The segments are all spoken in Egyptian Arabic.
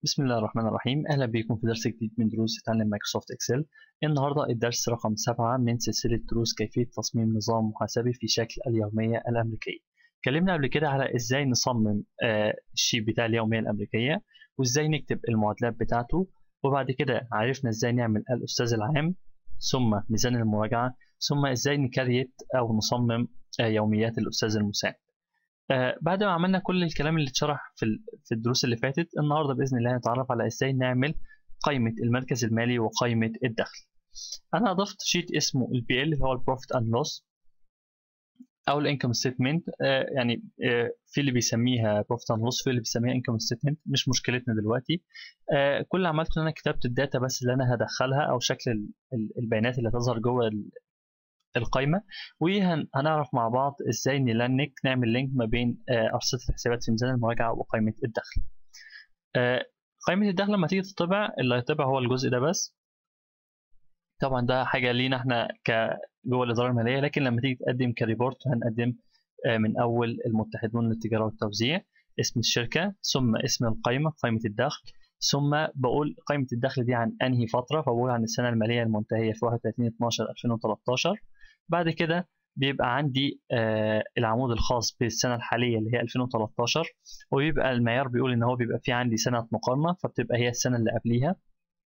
بسم الله الرحمن الرحيم أهلا بكم في درس جديد من دروس تعلم مايكروسوفت إكسل النهاردة الدرس رقم سبعة من سلسلة دروس كيفية تصميم نظام محاسبي في شكل اليومية الأمريكية اتكلمنا قبل كده على إزاي نصمم آه الشيت بتاع اليومية الأمريكية وإزاي نكتب المعادلات بتاعته وبعد كده عرفنا إزاي نعمل الأستاذ العام ثم ميزان المراجعة ثم إزاي نكريت أو نصمم آه يوميات الأستاذ المساعد آه بعد ما عملنا كل الكلام اللي اتشرح في في الدروس اللي فاتت النهارده باذن الله هنتعرف على ازاي نعمل قائمه المركز المالي وقائمه الدخل انا ضفت شيت اسمه البي ال اللي هو البروفيت اند لوس او الانكم ستيتمنت آه يعني آه في اللي بيسميها بروفيت اند لوس في اللي بيسميها انكم ستيتمنت مش مشكلتنا دلوقتي آه كل اللي عملته ان انا كتبت الداتا بس اللي انا هدخلها او شكل البيانات اللي هتظهر جوه القائمة وهنعرف مع بعض ازاي نلنك نعمل لينك ما بين أرصدة الحسابات في ميزان المراجعة وقائمة الدخل قائمة الدخل لما تيجي تطبع اللي هيطبع هو الجزء ده بس طبعا ده حاجة لينا احنا ك جوه الإدارة المالية لكن لما تيجي تقدم كريبورت هنقدم من أول المتحدون للتجارة والتوزيع اسم الشركة ثم اسم القائمة قائمة الدخل ثم بقول قائمة الدخل دي عن أنهي فترة فبقول عن السنة المالية المنتهية في 31 12 2013 بعد كده بيبقى عندي آه العمود الخاص بالسنة الحالية اللي هي 2013 وبيبقى المعيار بيقول إن هو بيبقى فيه عندي سنة مقارنة فبتبقى هي السنة اللي قبليها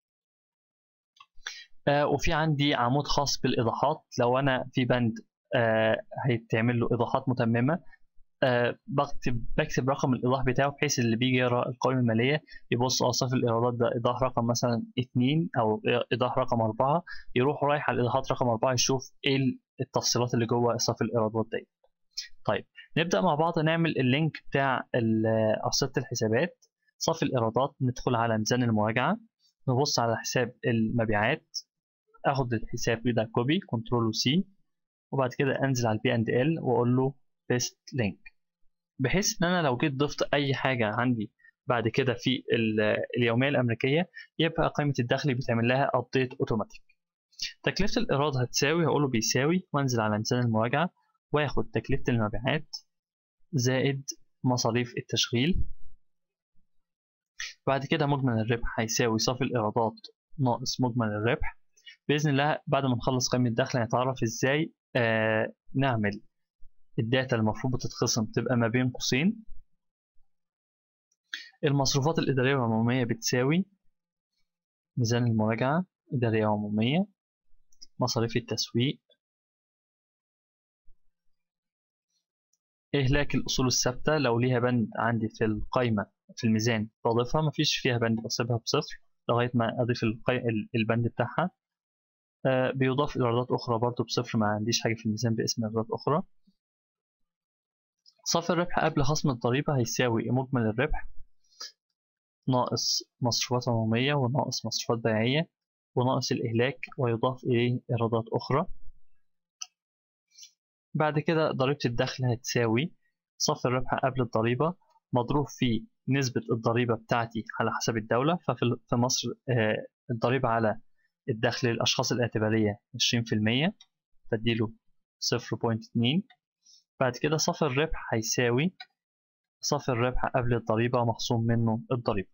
آه وفي عندي عمود خاص بالإيضاحات لو أنا في بند آه هيتعمل له إيضاحات متممة أه بكتب بكتب رقم الايضاح بتاعه بحيث اللي بيجي يقرا القائمه الماليه يبص اوصاف الايرادات ده ايضاح رقم مثلا 2 او ايضاح رقم 4 يروح رايح على الايضاحات رقم 4 يشوف ايه التفصيلات اللي جوه اصاف الايرادات دي طيب نبدا مع بعض نعمل اللينك بتاع ارصده الحسابات صف الايرادات ندخل على ميزان المراجعه نبص على حساب المبيعات اخد الحساب كده كوبي كنترول وسي وبعد كده انزل على البي اند ال واقول له بيست لينك بحيث ان انا لو جيت ضفت اي حاجه عندي بعد كده في اليوميه الامريكيه يبقى قائمه الدخل بيتعمل لها ابديت اوتوماتيك تكلفه الايراد هتساوي هقول له بيساوي وانزل على ميزان المراجعه واخد تكلفه المبيعات زائد مصاريف التشغيل بعد كده مجمل الربح هيساوي صافي الايرادات ناقص مجمل الربح باذن الله بعد ما نخلص قائمه الدخل هنتعرف ازاي آه نعمل الداتا المفروض بتتخصم تبقى ما بين قوسين المصروفات الإدارية والعمومية بتساوي ميزان المراجعة إدارية وعمومية مصاريف التسويق إهلاك الأصول الثابتة لو ليها بند عندي في القائمة في الميزان بضيفها مفيش فيها بند بسيبها بصفر لغاية ما أضيف البند بتاعها آه بيضاف إيرادات أخرى برضو بصفر ما عنديش حاجة في الميزان باسم إيرادات أخرى صافي الربح قبل خصم الضريبة هيساوي مجمل الربح ناقص مصروفات عمومية وناقص مصروفات بيعية وناقص الإهلاك ويضاف إليه إيرادات أخرى بعد كده ضريبة الدخل هتساوي صافي الربح قبل الضريبة مضروب في نسبة الضريبة بتاعتي على حسب الدولة ففي مصر الضريبة على الدخل للأشخاص الاعتبارية 20% فاديله 0.2 بعد كده صافي الربح هيساوي صافي الربح قبل الضريبة مخصوم منه الضريبة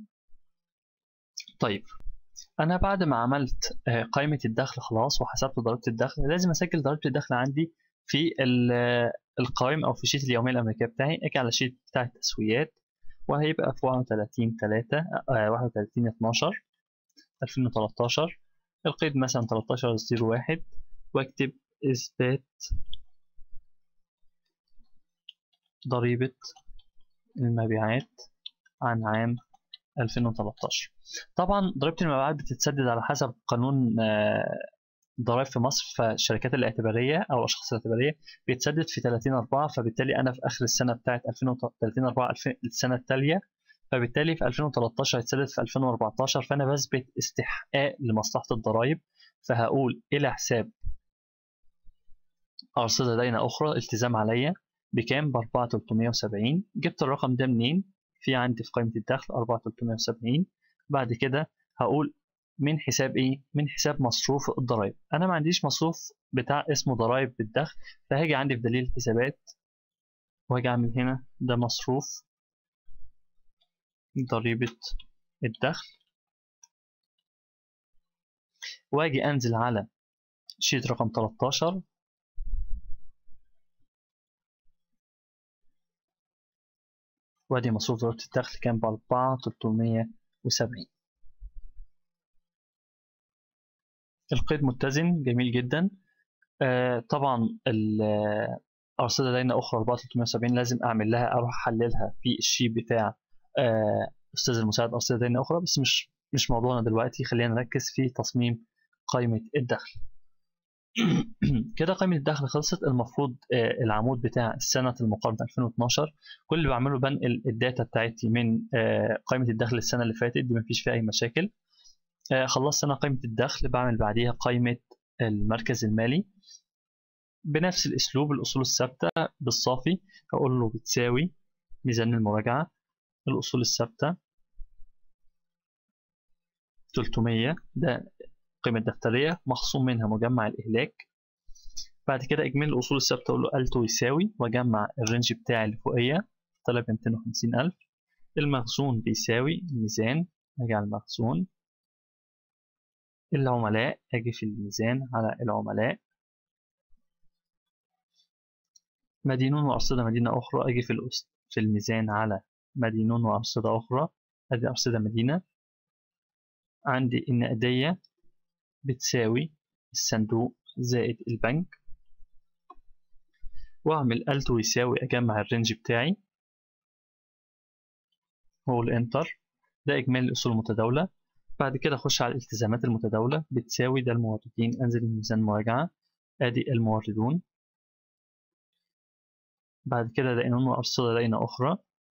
طيب أنا بعد ما عملت قائمة الدخل خلاص وحسبت ضريبة الدخل لازم أسجل ضريبة الدخل عندي في القائمة أو في شيت اليومية الأمريكية بتاعي أجي على شيت بتاع التسويات وهيبقى في 31 3 31 12 2013 القيد مثلا 13 01 واكتب إثبات ضريبة المبيعات عن عام 2013 طبعا ضريبة المبيعات بتتسدد على حسب قانون ضرائب في مصر فالشركات الاعتبارية أو الأشخاص الاعتبارية بيتسدد في 30 4 فبالتالي أنا في آخر السنة بتاعت 30 4 السنة التالية فبالتالي في 2013 هيتسدد في 2014 فأنا بثبت استحقاق لمصلحة الضرائب فهقول إلى حساب أرصدة داينة أخرى التزام عليا بكام ب 4370 جبت الرقم ده منين في عندي في قائمة الدخل 4370 بعد كده هقول من حساب ايه من حساب مصروف الضرائب انا ما عنديش مصروف بتاع اسمه ضرائب بالدخل فهاجي عندي في دليل الحسابات وهاجي اعمل هنا ده مصروف ضريبة الدخل واجي انزل على شيت رقم 13 وادي مصروف ضريبة الدخل كان بأربعة تلتمية وسبعين القيد متزن جميل جدا آه طبعا الأرصدة داينة أخرى 4370 لازم أعمل لها أروح أحللها في الشيت بتاع آه أستاذ المساعد أرصدة داينة أخرى بس مش مش موضوعنا دلوقتي خلينا نركز في تصميم قائمة الدخل كده قائمة الدخل خلصت المفروض العمود بتاع سنة المقارنة 2012 كل اللي بعمله بنقل الداتا بتاعتي من قائمة الدخل السنة اللي فاتت دي مفيش فيها أي مشاكل خلصت أنا قائمة الدخل بعمل بعديها قائمة المركز المالي بنفس الأسلوب الأصول الثابتة بالصافي هقول له بتساوي ميزان المراجعة الأصول الثابتة 300 ده القيمة الدفترية مخصوم منها مجمع الإهلاك بعد كده إجمالي الأصول الثابتة أقول له ألتو يساوي وأجمع الرينج بتاعي اللي فوقية طلب 250 ألف المخزون بيساوي الميزان أجي على المخزون العملاء أجي في الميزان على العملاء مدينون وأرصدة مدينة أخرى أجي في في الميزان على مدينون وأرصدة أخرى أدي أرصدة مدينة عندي النقدية بتساوي الصندوق زائد البنك واعمل الت يساوي اجمع الرينج بتاعي واقول انتر ده اجمالي الاصول المتداولة بعد كده اخش على الالتزامات المتداولة بتساوي ده الموردين انزل الميزان مراجعة ادي الموردون بعد كده دينون وارصدة دينة اخرى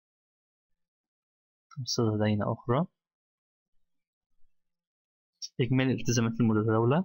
أرصدة دينة أخرى إجمالي الالتزامات المتداولة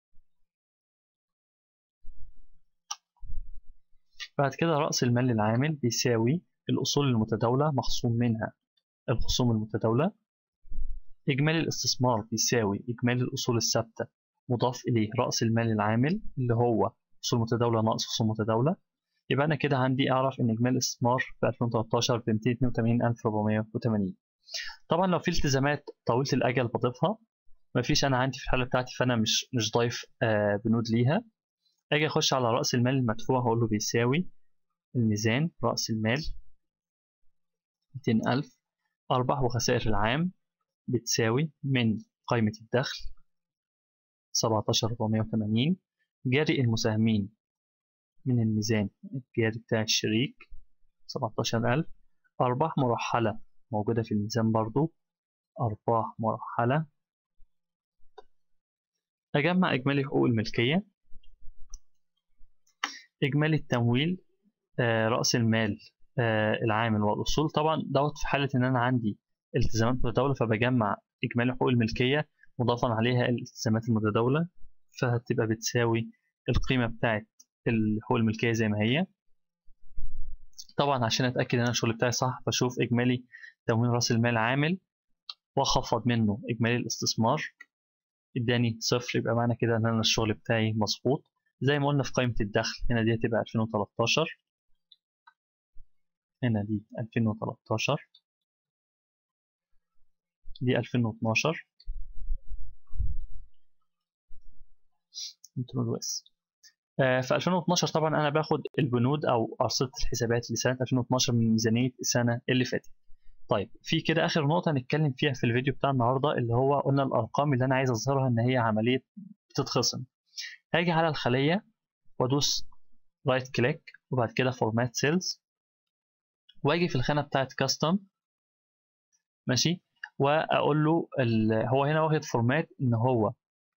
بعد كده رأس المال للعامل بيساوي الأصول المتداولة مخصوم منها الخصوم المتداولة إجمالي الاستثمار بيساوي إجمالي الأصول الثابتة مضاف إليه رأس المال العامل اللي هو أصول متداولة ناقص خصوم متداولة يبقى أنا كده عندي أعرف إن إجمالي الاستثمار في 2013 ب 282480 طبعا لو في التزامات طويلة الأجل بضيفها مفيش انا عندي في الحاله بتاعتي فانا مش مش ضايف آه بنود ليها اجي اخش على راس المال المدفوع هقول له بيساوي الميزان راس المال 200000 ارباح وخسائر العام بتساوي من قائمه الدخل 17480 جاري المساهمين من الميزان الجاري بتاع الشريك 17000 أرباح مرحلة موجودة في الميزان برضو أرباح مرحلة أجمع إجمالي حقوق الملكية إجمالي التمويل آه، رأس المال آه، العامل والأصول طبعا دوت في حالة إن أنا عندي التزامات متداولة فبجمع إجمالي حقوق الملكية مضافا عليها الالتزامات المتداولة فهتبقى بتساوي القيمة بتاعت حقوق الملكية زي ما هي طبعا عشان أتأكد إن أنا الشغل بتاعي صح بشوف إجمالي تمويل رأس المال عامل وأخفض منه إجمالي الاستثمار اداني صفر يبقى معنى كده ان انا الشغل بتاعي مظبوط زي ما قلنا في قائمة الدخل هنا دي هتبقى 2013 هنا دي 2013 دي 2012 كنترول اس في 2012 طبعا انا باخد البنود او ارصده الحسابات لسنه 2012 من ميزانيه السنه اللي فاتت طيب في كده اخر نقطه هنتكلم فيها في الفيديو بتاع النهارده اللي هو قلنا الارقام اللي انا عايز اظهرها ان هي عمليه بتتخصم هاجي على الخليه وادوس رايت كليك وبعد كده فورمات سيلز واجي في الخانه بتاعت كاستم ماشي واقول له هو هنا واخد فورمات ان هو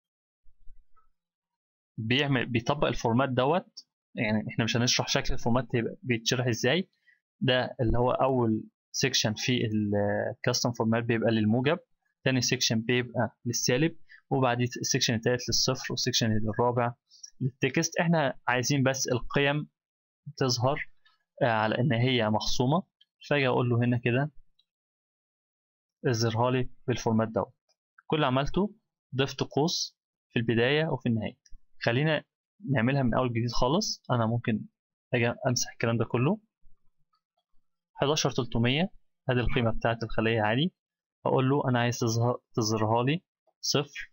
بيعمل بيطبق الفورمات دوت يعني احنا مش هنشرح شكل الفورمات بيتشرح ازاي ده اللي هو اول سيكشن في الكاستم فورمات بيبقى للموجب تاني سيكشن بيبقى للسالب وبعدين السيكشن التالت للصفر والسيكشن الرابع للتكست احنا عايزين بس القيم تظهر على ان هي مخصومة فاجي اقول له هنا كده اظهرها لي بالفورمات دوت كل اللي عملته ضفت قوس في البداية وفي النهاية خلينا نعملها من اول جديد خالص انا ممكن اجي امسح الكلام ده كله 11300 هذه القيمة بتاعت الخلية عادي هقول له انا عايز تظهر تظهرها لي صفر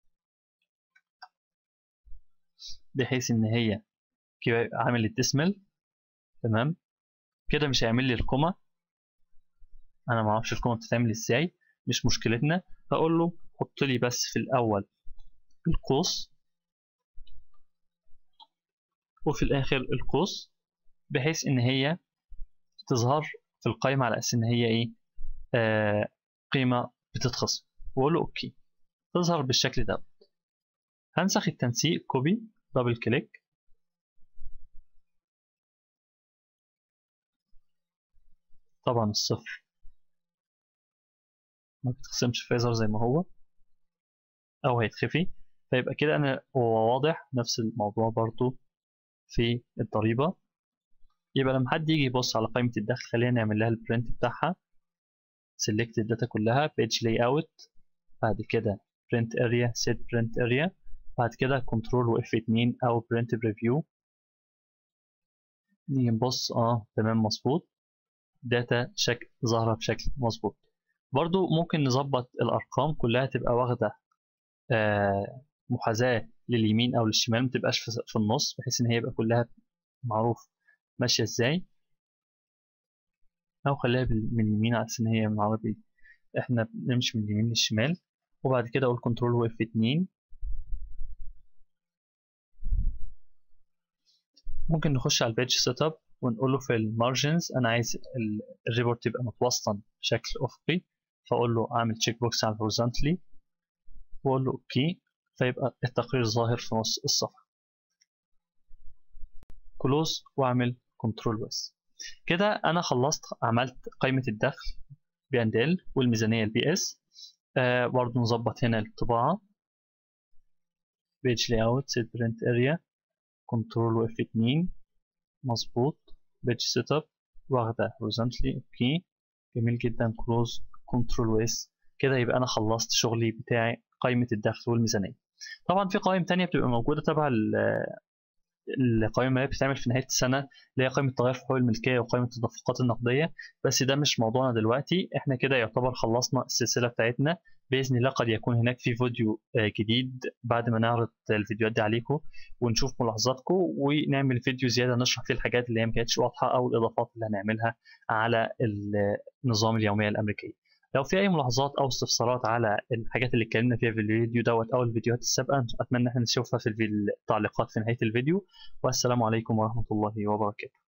بحيث ان هي كده عامل الديسمل تمام كده مش هيعمل لي الكوما انا ما اعرفش الكوما بتتعمل ازاي مش مشكلتنا هقول له حط لي بس في الاول القوس وفي الاخر القوس بحيث ان هي تظهر في القائمة على اساس ان هي ايه آه قيمة بتتخصم واقول له اوكي تظهر بالشكل ده هنسخ التنسيق كوبي دبل كليك طبعا الصفر ما بيتخصمش فيظهر زي ما هو او هيتخفي فيبقى كده انا هو واضح نفس الموضوع برضو في الضريبة يبقى لما حد يجي يبص على قائمة الدخل خلينا نعمل لها البرنت بتاعها select الداتا كلها page layout بعد كده print area set print area بعد كده كنترول و F2 او print preview نيجي نبص اه تمام مظبوط داتا شكل ظاهرة بشكل مظبوط برضو ممكن نظبط الأرقام كلها تبقى واخدة آه محاذاة لليمين أو للشمال متبقاش في النص بحيث إن هي يبقى كلها معروف ماشية إزاي أو خليها من اليمين على أساس إن هي من عربي إحنا بنمشي من اليمين للشمال وبعد كده أقول كنترول و F2 ممكن نخش على البيج سيت اب ونقول له في المارجنز انا عايز الريبورت يبقى متوسطا بشكل افقي فاقول له اعمل تشيك بوكس على الهوريزونتالي واقول له اوكي فيبقى التقرير ظاهر في نص الصفحه كلوز واعمل كنترول بس كده انا خلصت عملت قائمه الدخل بي اند ال والميزانيه البي اس آه برضه نظبط هنا الطباعه بيج لاي اوت سيت برنت اريا كنترول و F2 مظبوط بيج سيت اب واخده horizontally اوكي جميل جدا كلوز كنترول و اس كده يبقى انا خلصت شغلي بتاعي قائمه الدخل والميزانيه طبعا في قوائم تانية بتبقى موجوده تبع القائمة اللي بتتعمل في نهاية السنة اللي هي قائمة تغير في حقوق الملكية وقائمة التدفقات النقدية بس ده مش موضوعنا دلوقتي احنا كده يعتبر خلصنا السلسلة بتاعتنا بإذن الله قد يكون هناك في فيديو جديد بعد ما نعرض الفيديوهات دي عليكم ونشوف ملاحظاتكم ونعمل فيديو زيادة نشرح فيه الحاجات اللي هي ما كانتش واضحة أو الإضافات اللي هنعملها على النظام اليومية الأمريكية لو في اي ملاحظات او استفسارات على الحاجات اللي اتكلمنا فيها في الفيديو دوت او الفيديوهات السابقه اتمنى احنا نشوفها في التعليقات في نهايه الفيديو والسلام عليكم ورحمه الله وبركاته